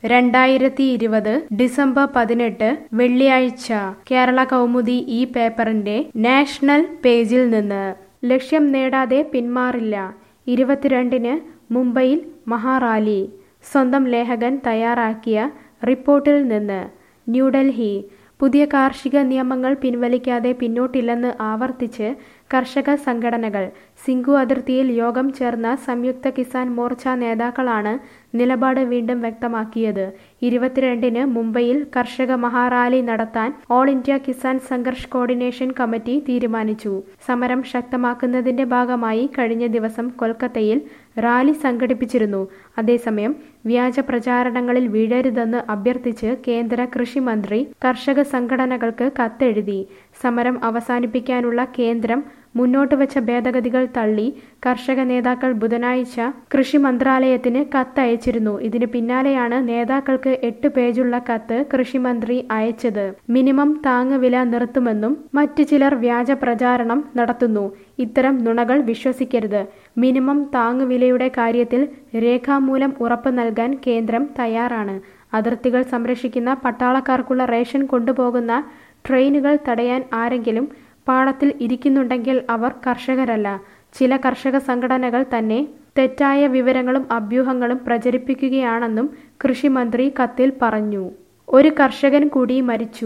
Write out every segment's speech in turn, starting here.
രണ്ടായിരത്തി ഇരുപത് ഡിസംബർ പതിനെട്ട് വെള്ളിയാഴ്ച കേരള കൗമുദി ഈ പേപ്പറിന്റെ നാഷണൽ പേജിൽ നിന്ന് ലക്ഷ്യം നേടാതെ പിന്മാറില്ല ഇരുപത്തിരണ്ടിന് മുംബൈയിൽ മഹാറാലി സ്വന്തം ലേഖകൻ തയ്യാറാക്കിയ റിപ്പോർട്ടിൽ നിന്ന് ന്യൂഡൽഹി പുതിയ കാർഷിക നിയമങ്ങൾ പിൻവലിക്കാതെ പിന്നോട്ടില്ലെന്ന് ആവർത്തിച്ച് കർഷക സംഘടനകൾ സിംഗു അതിർത്തിയിൽ യോഗം ചേർന്ന സംയുക്ത കിസാൻ മോർച്ച നേതാക്കളാണ് നിലപാട് വീണ്ടും വ്യക്തമാക്കിയത് ഇരുപത്തിരണ്ടിന് മുംബൈയിൽ കർഷക മഹാറാലി നടത്താൻ all India Kisan Sangharsh coordination committee തീരുമാനിച്ചു സമരം ശക്തമാക്കുന്നതിന്റെ ഭാഗമായി കഴിഞ്ഞ ദിവസം കൊൽക്കത്തയിൽ റാലി സംഘടിപ്പിച്ചിരുന്നു അതേസമയം വ്യാജ പ്രചാരണങ്ങളിൽ വീഴരുതെന്ന് അഭ്യർത്ഥിച്ച് കേന്ദ്ര കൃഷി മന്ത്രി കർഷക സംഘടനകൾക്ക് കത്തെഴുതി സമരം അവസാനിപ്പിക്കാനുള്ള കേന്ദ്രം മുന്നോട്ട് വച്ച ഭേദഗതികൾ തള്ളി കർഷക നേതാക്കൾ ബുധനാഴ്ച കൃഷി മന്ത്രാലയത്തിന് കത്തയച്ചിരുന്നു ഇതിന് പിന്നാലെയാണ് നേതാക്കൾക്ക് എട്ട് പേജുള്ള കത്ത് കൃഷിമന്ത്രി അയച്ചത് മിനിമം താങ്ങുവില നിർത്തുമെന്നും മറ്റു ചിലർ വ്യാജ പ്രചാരണം നടത്തുന്നു ഇത്തരം നുണകൾ വിശ്വസിക്കരുത് മിനിമം താങ്ങുവിലയുടെ കാര്യത്തിൽ രേഖാമൂലം ഉറപ്പ് നൽകാൻ കേന്ദ്രം തയ്യാറാണ് അതിർത്തികൾ സംരക്ഷിക്കുന്ന പട്ടാളക്കാർക്കുള്ള റേഷൻ കൊണ്ടുപോകുന്ന ട്രെയിനുകൾ തടയാൻ ആരെങ്കിലും പാളത്തിൽ ഇരിക്കുന്നുണ്ടെങ്കിൽ അവർ കർഷകരല്ല ചില കർഷക സംഘടനകൾ തന്നെ തെറ്റായ വിവരങ്ങളും അഭ്യൂഹങ്ങളും പ്രചരിപ്പിക്കുകയാണെന്നും കൃഷിമന്ത്രി കത്തിൽ പറഞ്ഞു ഒരു കർഷകൻ കൂടി മരിച്ചു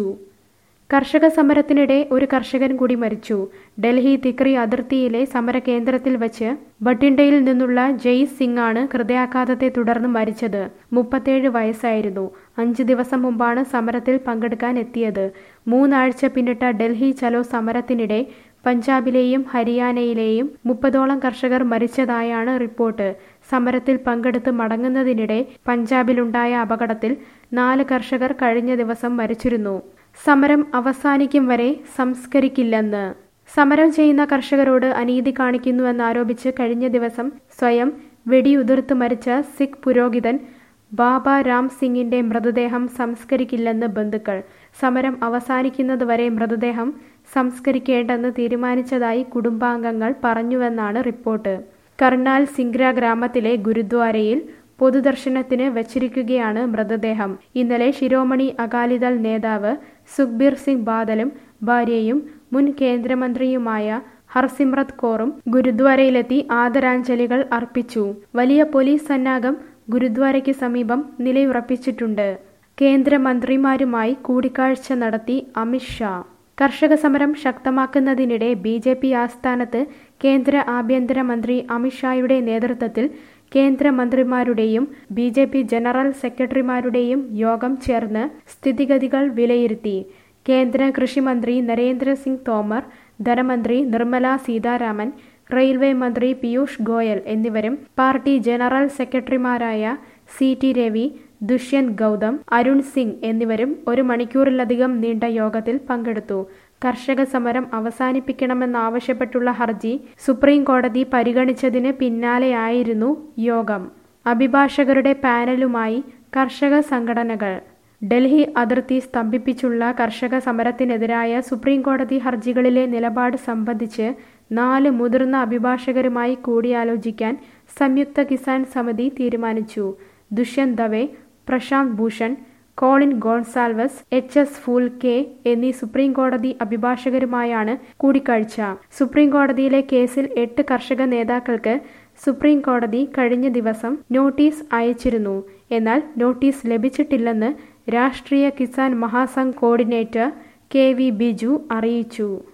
കർഷക സമരത്തിനിടെ ഒരു കർഷകൻ കൂടി മരിച്ചു ഡൽഹി തിക്രി അതിർത്തിയിലെ സമരകേന്ദ്രത്തിൽ വച്ച് ബട്ടിണ്ടയിൽ നിന്നുള്ള ജയ് സിംഗ് ആണ് ഹൃദയാഘാതത്തെ തുടർന്ന് മരിച്ചത് മുപ്പത്തേഴ് വയസ്സായിരുന്നു അഞ്ച് ദിവസം മുമ്പാണ് സമരത്തിൽ പങ്കെടുക്കാൻ എത്തിയത് മൂന്നാഴ്ച പിന്നിട്ട ഡൽഹി ചലോ സമരത്തിനിടെ പഞ്ചാബിലെയും ഹരിയാനയിലെയും മുപ്പതോളം കർഷകർ മരിച്ചതായാണ് റിപ്പോർട്ട് സമരത്തിൽ പങ്കെടുത്ത് മടങ്ങുന്നതിനിടെ പഞ്ചാബിലുണ്ടായ അപകടത്തിൽ നാല് കർഷകർ കഴിഞ്ഞ ദിവസം മരിച്ചിരുന്നു സമരം അവസാനിക്കും വരെ സംസ്കരിക്കില്ലെന്ന് സമരം ചെയ്യുന്ന കർഷകരോട് അനീതി കാണിക്കുന്നുവെന്നാരോപിച്ച് കഴിഞ്ഞ ദിവസം സ്വയം വെടിയുതിർത്ത് മരിച്ച സിഖ് പുരോഹിതൻ ബാബ രാം സിംഗിന്റെ മൃതദേഹം സംസ്കരിക്കില്ലെന്ന് ബന്ധുക്കൾ സമരം അവസാനിക്കുന്നതുവരെ മൃതദേഹം സംസ്കരിക്കേണ്ടെന്ന് തീരുമാനിച്ചതായി കുടുംബാംഗങ്ങൾ പറഞ്ഞുവെന്നാണ് റിപ്പോർട്ട് കർണാൽ സിംഗ്ര ഗ്രാമത്തിലെ ഗുരുദ്വാരയിൽ പൊതുദർശനത്തിന് വച്ചിരിക്കുകയാണ് മൃതദേഹം ഇന്നലെ ശിരോമണി അകാലിദൾ നേതാവ് സുഖ്ബീർ സിംഗ് ബാദലും ഭാര്യയും മുൻ കേന്ദ്രമന്ത്രിയുമായ ഹർസിമ്രത് കൗറും ഗുരുദ്വാരയിലെത്തി ആദരാഞ്ജലികൾ അർപ്പിച്ചു വലിയ പോലീസ് സന്നാഹം ഗുരുദ്വാരയ്ക്ക് സമീപം നിലയുറപ്പിച്ചിട്ടുണ്ട് കേന്ദ്രമന്ത്രിമാരുമായി കൂടിക്കാഴ്ച നടത്തി അമിത്ഷാ കർഷക സമരം ശക്തമാക്കുന്നതിനിടെ ബി ജെ പി ആസ്ഥാനത്ത് കേന്ദ്ര ആഭ്യന്തരമന്ത്രി അമിത്ഷായുടെ നേതൃത്വത്തിൽ കേന്ദ്രമന്ത്രിമാരുടെയും ബി ജെ പി ജനറൽ സെക്രട്ടറിമാരുടെയും യോഗം ചേർന്ന് സ്ഥിതിഗതികൾ വിലയിരുത്തി കേന്ദ്ര കൃഷിമന്ത്രി നരേന്ദ്രസിംഗ് തോമർ ധനമന്ത്രി നിർമ്മല സീതാരാമൻ റെയിൽവേ മന്ത്രി പീയൂഷ് ഗോയൽ എന്നിവരും പാർട്ടി ജനറൽ സെക്രട്ടറിമാരായ സി ടി രവി ദുഷ്യന്ത് ഗൗതം അരുൺ സിംഗ് എന്നിവരും ഒരു മണിക്കൂറിലധികം നീണ്ട യോഗത്തിൽ പങ്കെടുത്തു കർഷക സമരം അവസാനിപ്പിക്കണമെന്നാവശ്യപ്പെട്ടുള്ള ഹർജി സുപ്രീം കോടതി പരിഗണിച്ചതിന് പിന്നാലെയായിരുന്നു യോഗം അഭിഭാഷകരുടെ പാനലുമായി കർഷക സംഘടനകൾ ഡൽഹി അതിർത്തി സ്തംഭിപ്പിച്ചുള്ള കർഷക സമരത്തിനെതിരായ സുപ്രീം കോടതി ഹർജികളിലെ നിലപാട് സംബന്ധിച്ച് നാല് മുതിർന്ന അഭിഭാഷകരുമായി കൂടിയാലോചിക്കാൻ സംയുക്ത കിസാൻ സമിതി തീരുമാനിച്ചു Dushyant Dave Prashant Bhushan Colin Gonsalves H S Phoolka എന്നീ സുപ്രീം കോടതി അഭിഭാഷകരുമായാണ് കൂടിക്കാഴ്ച സുപ്രീം കോടതിയിലെ കേസിൽ എട്ട് കർഷക നേതാക്കൾക്ക് സുപ്രീം കോടതി കഴിഞ്ഞ ദിവസം നോട്ടീസ് അയച്ചിരുന്നു എന്നാൽ നോട്ടീസ് ലഭിച്ചിട്ടില്ലെന്ന് Rashtriya Kisan Mahasangh coordinator K V Biju അറിയിച്ചു